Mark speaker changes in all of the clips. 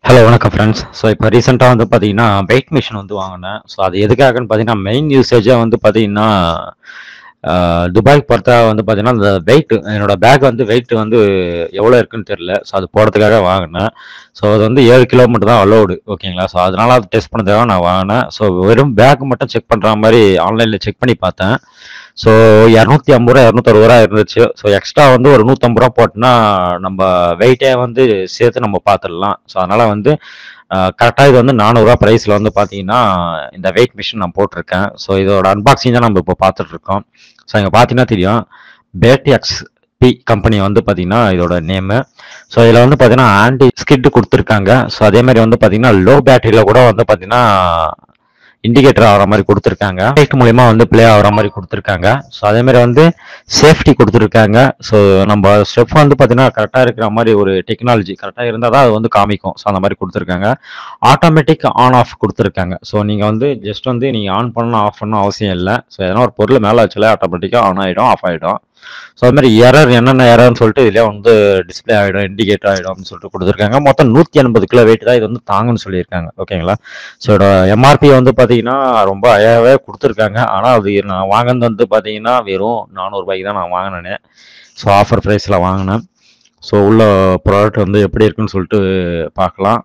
Speaker 1: hello வணக்கம் friends so இப்போ ரீசெண்டாக வந்து பார்த்தீங்கன்னா வெயிட் மிஷின் வந்து வாங்கினேன் ஸோ அது எதுக்காகன்னு பார்த்தீங்கன்னா மெயின் யூசேஜாக வந்து பார்த்தீங்கன்னா ஆஹ், துபாய் பொறுத்தா வந்து பார்த்தீங்கன்னா அந்த வெயிட் என்னோட பேக் வந்து வெயிட் வந்து எவ்வளோ இருக்குன்னு தெரியல ஸோ அது போடுறதுக்காக வாங்கினேன் ஸோ அது வந்து ஏழு கிலோ மட்டும் தான் அலோடு ஓகேங்களா ஸோ அதனால அது டெஸ்ட் பண்ணதுக்காக நான் வாங்கினேன் ஸோ வெறும் பேக் மட்டும் செக் பண்ணுற மாதிரி ஆன்லைனில் செக் பண்ணி பார்த்தேன் ஸோ இரநூத்தி ஐம்பது ரூபா இரநூத்தறுபது ரூபா இருந்துச்சு ஸோ எக்ஸ்ட்ரா வந்து ஒரு நூற்றம்பது ரூபா போட்டுனா நம்ம வெயிட்டே வந்து சேர்த்து நம்ம பார்த்துடலாம் ஸோ அதனால் வந்து கரெக்டாக இது வந்து நானூறுரூவா ப்ரைஸில் வந்து பார்த்தீங்கன்னா இந்த வெயிட் மிஷின் நான் போட்டிருக்கேன் ஸோ இதோட அன்பாக்சிங் தான் நம்ம இப்போ பார்த்துட்டு இருக்கோம் ஸோ இங்கே பார்த்தீங்கன்னா தெரியும் பேட்டிஎக்ஸ் பி கம்பெனி வந்து பார்த்தீங்கன்னா இதோட நேமு ஸோ இதில் வந்து பார்த்தீங்கன்னா ஆன்டி ஸ்கிட் கொடுத்துருக்காங்க ஸோ அதே மாதிரி வந்து பார்த்தீங்கன்னா லோ பேட்டரியில் கூட வந்து பார்த்தீங்கன்னா இண்டிகேட்டர் ஆகிற மாதிரி கொடுத்துருக்காங்க லைட் மூலியமா வந்து ப்ளே ஆகிற மாதிரி கொடுத்துருக்காங்க ஸோ அதே மாதிரி வந்து சேஃப்டி கொடுத்துருக்காங்க ஸோ நம்ம ஸ்டெப் வந்து பார்த்தீங்கன்னா கரெக்டாக இருக்கிற மாதிரி ஒரு டெக்னாலஜி கரெக்டாக இருந்தால் தான் அது வந்து காமிக்கும் ஸோ அந்த மாதிரி கொடுத்துருக்காங்க ஆட்டோமேட்டிக் ஆன் ஆஃப் கொடுத்துருக்காங்க ஸோ நீங்கள் வந்து ஜஸ்ட் வந்து நீங்கள் ஆன் பண்ணணும் ஆஃப் பண்ணணும் அவசியம் இல்லை ஸோ எதனா ஒரு பொருள் மேலே வச்சாலே ஆட்டோமேட்டிக்காக ஆன் ஆகிடும் ஆஃப் ஆகிடும் ஸோ அது மாதிரி எரர் என்னென்ன எரர்னு சொல்லிட்டு இதுலேயே வந்து டிஸ்ப்ளே ஆகிடும் இண்டிகேட்டர் ஆகிடும் அப்படின்னு சொல்லிட்டு கொடுத்துருக்காங்க மொத்தம் நூற்றி எண்பது கிலோ வெயிட் தான் இது வந்து தாங்குன்னு சொல்லியிருக்காங்க ஓகேங்களா ஸோ இதோட எம்ஆர்பி வந்து பார்த்தீங்கன்னா ரொம்ப ஹையாகவே கொடுத்துருக்காங்க ஆனால் அது நான் வாங்கினது வந்து பார்த்தீங்கன்னா வெறும் நானூறுபாய்க்கு தான் நான் வாங்கினேன் ஸோ ஆஃபர் ப்ரைஸில் வாங்கினேன் ஸோ உள்ள ப்ராடக்ட் வந்து எப்படி இருக்குன்னு சொல்லிட்டு பார்க்கலாம்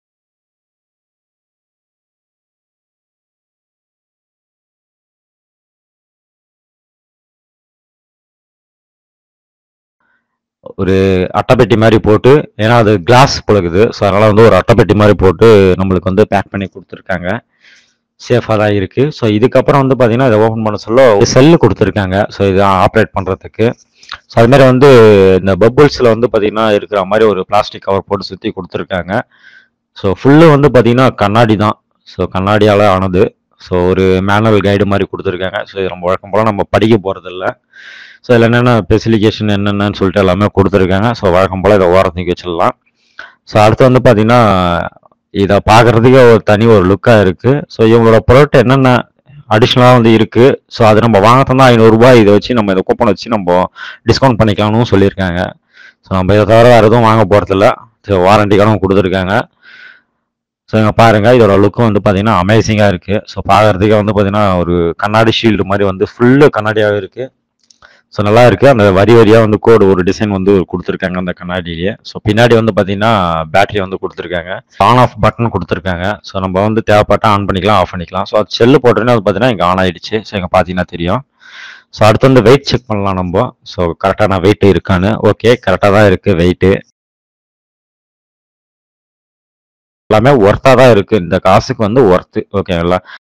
Speaker 1: ஒரு அட்டைப்பெட்டி மாதிரி போட்டு ஏன்னா அது கிளாஸ் பழகுது ஸோ அதனால் வந்து ஒரு அட்டைப்பெட்டி மாதிரி போட்டு நம்மளுக்கு வந்து பேக் பண்ணி கொடுத்துருக்காங்க சேஃபாக தான் இருக்குது ஸோ இதுக்கப்புறம் வந்து பார்த்தீங்கன்னா இதை ஓப்பன் பண்ண சொல்ல செல்லு கொடுத்துருக்காங்க ஸோ இதை ஆப்ரேட் பண்ணுறதுக்கு ஸோ அது மாதிரி வந்து இந்த பப்புள்ஸில் வந்து பார்த்தீங்கன்னா இருக்கிற மாதிரி ஒரு பிளாஸ்டிக் கவர் போட்டு சுற்றி கொடுத்துருக்காங்க ஸோ ஃபுல்லு வந்து பார்த்தீங்கன்னா கண்ணாடி தான் ஸோ கண்ணாடியால் ஆனது ஸோ ஒரு மேனுவல் கைடு மாதிரி கொடுத்துருக்காங்க ஸோ இது நம்ம வழக்கம் போல் நம்ம படிக்க போகிறதில்ல ஸோ இதில் என்னென்ன ஸ்பெசிஃபிகேஷன் என்னென்னு சொல்லிட்டு எல்லாமே கொடுத்துருக்காங்க ஸோ வழக்கம் போல் இதை ஓரத்துக்கு வச்சிடலாம் ஸோ அடுத்து வந்து பார்த்தீங்கன்னா இதை பார்க்குறதுக்கே ஒரு தனி ஒரு லுக்காக இருக்குது ஸோ இவங்களோட ப்ராடக்ட் என்னென்ன அடிஷ்னலாக வந்து இருக்குது ஸோ அது நம்ம வாங்கத்தந்தா ஐநூறுரூபா இதை வச்சு நம்ம இதை கூப்பன் வச்சு நம்ம டிஸ்கவுண்ட் பண்ணிக்கலாம்னு சொல்லியிருக்காங்க ஸோ நம்ம இதை தவிர வேறு எதுவும் வாங்க போகிறதில்ல ஸோ வாரண்டி கார்டும் கொடுத்துருக்காங்க ஸோ இங்கே பாருங்கள் இதோட லுக்கும் வந்து பார்த்தீங்கன்னா அமேசிங்காக இருக்குது ஸோ பார்க்குறதுக்கே வந்து பார்த்தீங்கன்னா ஒரு கண்ணாடி ஷீல்டு மாதிரி வந்து ஃபுல்லு கண்ணாடியாகவே இருக்குது ஸோ நல்லா இருக்குது அந்த வரி வரியாக வந்து கோடு ஒரு டிசைன் வந்து கொடுத்துருக்காங்க அந்த கண்ணாடியிலேயே ஸோ பின்னாடி வந்து பார்த்தீங்கன்னா பேட்டரி வந்து கொடுத்துருக்காங்க ஆன் ஆஃப் பட்டன் கொடுத்துருக்காங்க ஸோ நம்ம வந்து தேவைப்பட்டா ஆன் பண்ணிக்கலாம் ஆஃப் பண்ணிக்கலாம் ஸோ அது செல்லு போட்டோன்னே அது பார்த்தீங்கன்னா இங்கே ஆன் ஆயிடுச்சு ஸோ இங்கே பார்த்தீங்கன்னா தெரியும் ஸோ அடுத்து வந்து வெயிட் செக் பண்ணலாம் நம்ம ஸோ கரெக்டான வெயிட் இருக்கான்னு ஓகே கரெக்டாக தான் இருக்குது வெயிட்டு எல்லாமே ஒர்த்தாக தான் இருக்குது இந்த காசுக்கு வந்து ஒர்த்து ஓகேங்களா